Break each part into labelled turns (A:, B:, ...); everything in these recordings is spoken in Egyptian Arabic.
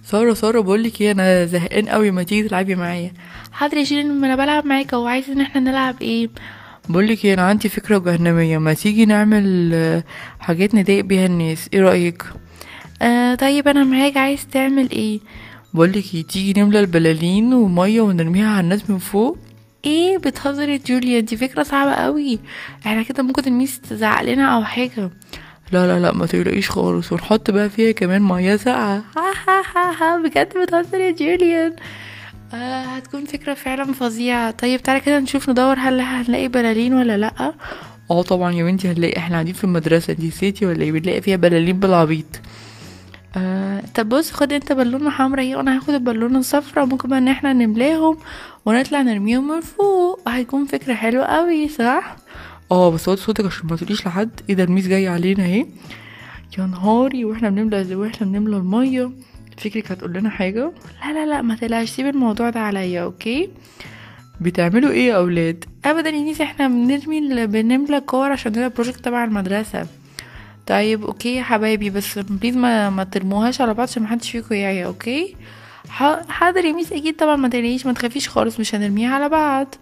A: ساره ساره بقولك ايه انا زهقان قوي ما تيجي تلعبي معايا حاضر يا شيرين ما انا بلعب معاك وعايز ان احنا نلعب ايه بقولك ايه انا عندي فكره جهنميه ما تيجي نعمل آه، حاجات نضايق بيها الناس ايه رايك آه طيب انا معاك عايز تعمل ايه بقولك ايه تيجي نملى البلالين وميه ونرميها على الناس من فوق ايه بتهزر يا جوليا دي فكره صعبه قوي احنا كده ممكن الميس تزعق لنا او حاجه لا لا لا ما تقلقيش خالص ونحط بقى فيها كمان ميه ساقعه ها ها ها ها بجد بتهزر يا جوليان آه هتكون فكرة فعلا فظيعة طيب تعالى كده نشوف ندور هل هنلاقي بلالين ولا لأ اه طبعا يا بنتي هنلاقي احنا قاعدين في المدرسة دي نسيتي ولا ايه بنلاقي فيها بلالين بالعبيط آه طب بص خد انت بالونة حمرا اهي وانا هاخد البالونة الصفرا ممكن بقى ان احنا نملاهم ونطلع نرميهم من فوق هيكون فكرة حلوة قوي صح اه بس وطي صوتك عشان ما تقوليش لحد ايه ده الميس جاي علينا اهي يا نهاري واحنا بنملى واحنا بنملى المية فكرك هتقول لنا حاجة لا لا لا ما تقلقش سيب الموضوع ده عليا اوكي بتعملوا ايه يا اولاد ابدا يا نيس احنا بنرمي ال- بنملى كور عشان ده بروجكت تبع المدرسة طيب اوكي يا حبايبي بس بليز ما ما ترموهاش على بعض عشان محدش فيكم يعيا اوكي ح- حاضر يا ميس اكيد طبعا ما تقلقيش ما تخافيش خالص مش هنرميها على بعض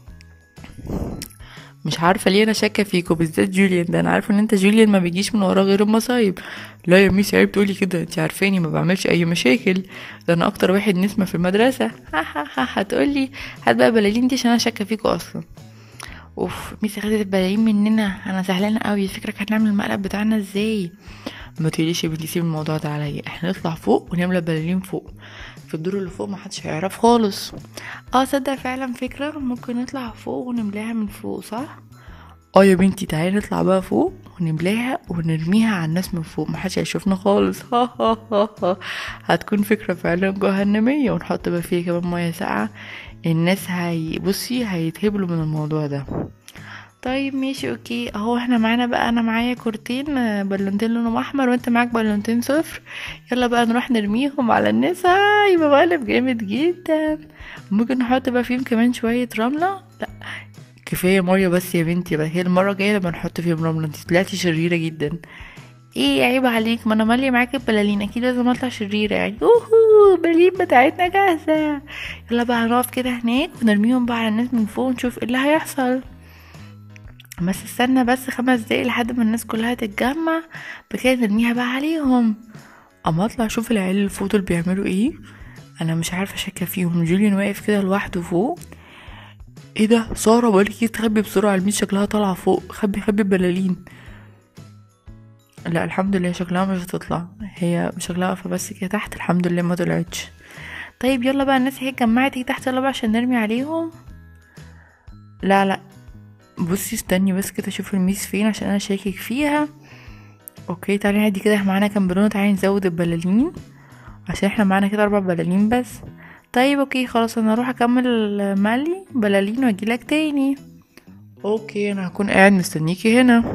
A: مش عارفه ليه انا شاكه فيكوا بالذات جوليان ده انا عارفه ان انت جوليان ما بيجيش من وراه غير المصايب لا يا ميسي عيب تقولي كده انت عارفاني ما بعملش اي مشاكل ده انا اكتر واحد نسمه في المدرسه ها ها ها هتقولي هات بقى بلالين دي عشان انا شاكه فيكوا اصلا اوف ميسي خدت البلالين مننا انا زعلانه قوي فكرك هنعمل المقلب بتاعنا ازاي ما تقوليش يا بنتي سيب الموضوع ده عليا احنا نطلع فوق ونملى بلالين فوق في الدور اللي فوق محدش هيعرف خالص اه صدق فعلا فكره ممكن نطلع فوق ونملاها من فوق صح اه يا بنتي تعالي نطلع بقى فوق ونملاها ونرميها على الناس من فوق محدش هيشوفنا خالص ها ها ها ها هتكون فكرة فعلا جهنمية ونحط بقى فيها كمان مية ساقعة الناس هي بصي هيتهبلوا من الموضوع ده طيب ماشي اوكي اهو احنا معانا بقى انا معايا كورتين آه، بالونتين لونهم احمر وانت معاك بالونتين صفر يلا بقى نروح نرميهم على الناس هاي يبقى مقلب جامد جدا ممكن نحط بقى فيهم كمان شوية رملة لا كفايه ميه بس يا بنتي بقى هي المره الجايه لما نحط فيهم رمله انت طلعتي شريره جدا ايه عيب عليك ما انا ماليه معاك البلالين اكيد لازم اطلع شريره يعني اوهو البلالين بتاعتنا جاهزه يلا بقى هنقف كده هناك ونرميهم بقى على الناس من فوق ونشوف ايه اللي هيحصل بس استنى بس خمس دقايق لحد ما الناس كلها تتجمع بكده نرميها بقى عليهم اما اطلع اشوف العيال اللي فوق دول بيعملوا ايه انا مش عارفه اشكى فيهم جوليان واقف كده لوحده فوق ايه ده ساره بقولك ايه تخبي بسرعه الميس شكلها طالعه فوق خبي خبي البلالين لا الحمد لله شكلها مش هتطلع هي شكلها واقفه بس كده تحت الحمد لله ما طلعتش طيب يلا بقى الناس هي اتجمعت ايه تحت يلا بقى عشان نرمي عليهم لا لا بصي استني بس كده اشوف الميس فين عشان انا شاكك فيها اوكي تعالي نعدي كده احنا معانا كام بالونه تعالي نزود البلالين عشان احنا معانا كده اربع بلالين بس طيب اوكي خلاص انا اروح اكمل مالي بلالين واجيلك تاني اوكي انا هكون قاعد مستنيكي هنا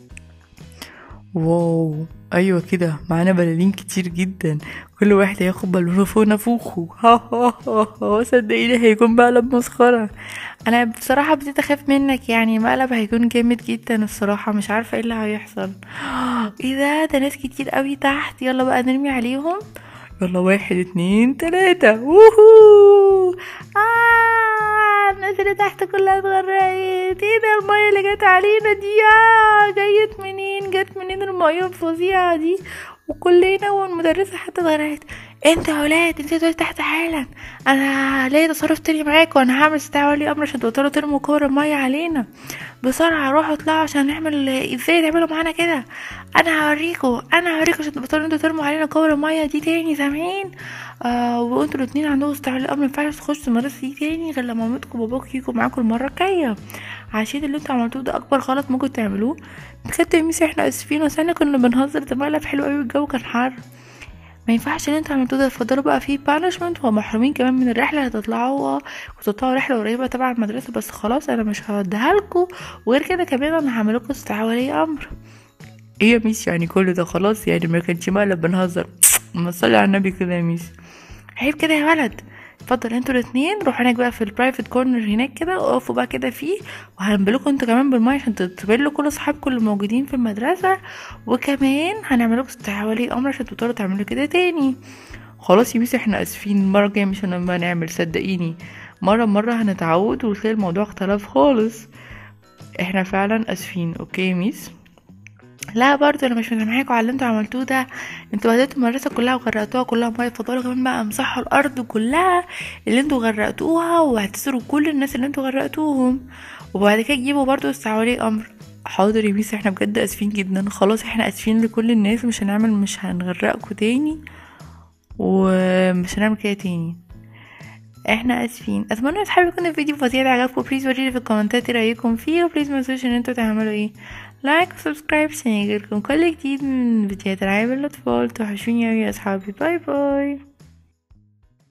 A: واو ايوه كده معانا بلالين كتير جدا كل واحد هياخد بالونه فوق نافوخه ها ها ها ها صدقيني هيكون مقلب مسخره انا بصراحه ابتديت اخاف منك يعني مقلب هيكون جامد جدا الصراحه مش عارفه ايه اللي هيحصل ايه ده ده ناس كتير قوي تحت يلا بقى نرمي عليهم يلا واحد اتنين تلاتة ووهو آه الناس اللي تحت كلها اتغرقت ايه ده المية اللي جت علينا دي آه جايت منين جت منين المية الفظيعة دي وكلنا والمدرسة حتى اتغرقت انت يا ولاد انت دول تحت حالا انا ليا تصرف تاني معاك وانا هعمل استدعاء ولي امر عشان تبطلوا ترموا كور المية علينا بسرعة روحوا اطلعوا عشان نعمل ازاي تعملوا معانا كده انا هوريكوا انا هوريكوا عشان تبطلوا انتوا ترموا علينا كور المية دي تاني سامعين آه وانتوا الاتنين عندكم استدعاء ولي امر مينفعش تخشوا المدرسة دي تاني غير لما مامتكم وباباكم يجوا معاكم المرة الجاية عشان اللي انتوا عملتوه ده اكبر غلط ممكن تعملوه بجد يا ميسي احنا اسفين بس احنا كنا بنهزر ده مقلب حلو قوي والجو كان حر ما ينفعش اللي انتوا عملتوه ده اتفضلوا بقى في بانشمنت ومحرومين كمان من الرحله هتطلعوا وتطلعوا رحله قريبه تبع المدرسه بس خلاص انا مش هوديها لكم وغير كده كمان انا هعمل لكم استدعاء ولي امر ايه يا ميس يعني كل ده خلاص يعني ما كانش مقلب بنهزر ما تصلي على النبي كده يا ميس عيب كده يا ولد اتفضل انتوا الاتنين روحوا هناك بقى في البرايفت كورنر هناك كده اقفوا بقى كده فيه وهنبلكوا انتوا كمان بالميه عشان تتبلوا كل اصحابكم اللي موجودين في المدرسه وكمان هنعمل لكم استدعاء ولي امر عشان تقدروا تعملوا كده تاني خلاص يا ميس احنا اسفين المره الجايه مش هنبقى نعمل صدقيني مره مره هنتعود وتلاقي الموضوع اختلف خالص احنا فعلا اسفين اوكي يا ميس لا برضه انا مش مسامحاكوا على اللي انتوا عملتوه ده انتوا هديتوا المدرسه كلها وغرقتوها كلها ميه اتفضلوا كمان بقى امسحوا الارض كلها اللي انتوا غرقتوها واعتذروا كل الناس اللي انتوا غرقتوهم وبعد كده تجيبوا برضه استعولي امر حاضر يا ميس احنا بجد اسفين جدا خلاص احنا اسفين لكل الناس مش هنعمل مش هنغرقكوا تاني ومش هنعمل كده تاني احنا اسفين اتمنى اصحابي يكون الفيديو فظيع عجبكم بليز وريلي في الكومنتات ايه رايكم فيه وبليز ما تنسوش ان انتوا تعملوا ايه لايك وسبسكرايب عشان يجيلكم كل جديد من فيديوهات العاب الاطفال توحشوني اوي يا اصحابي باي باي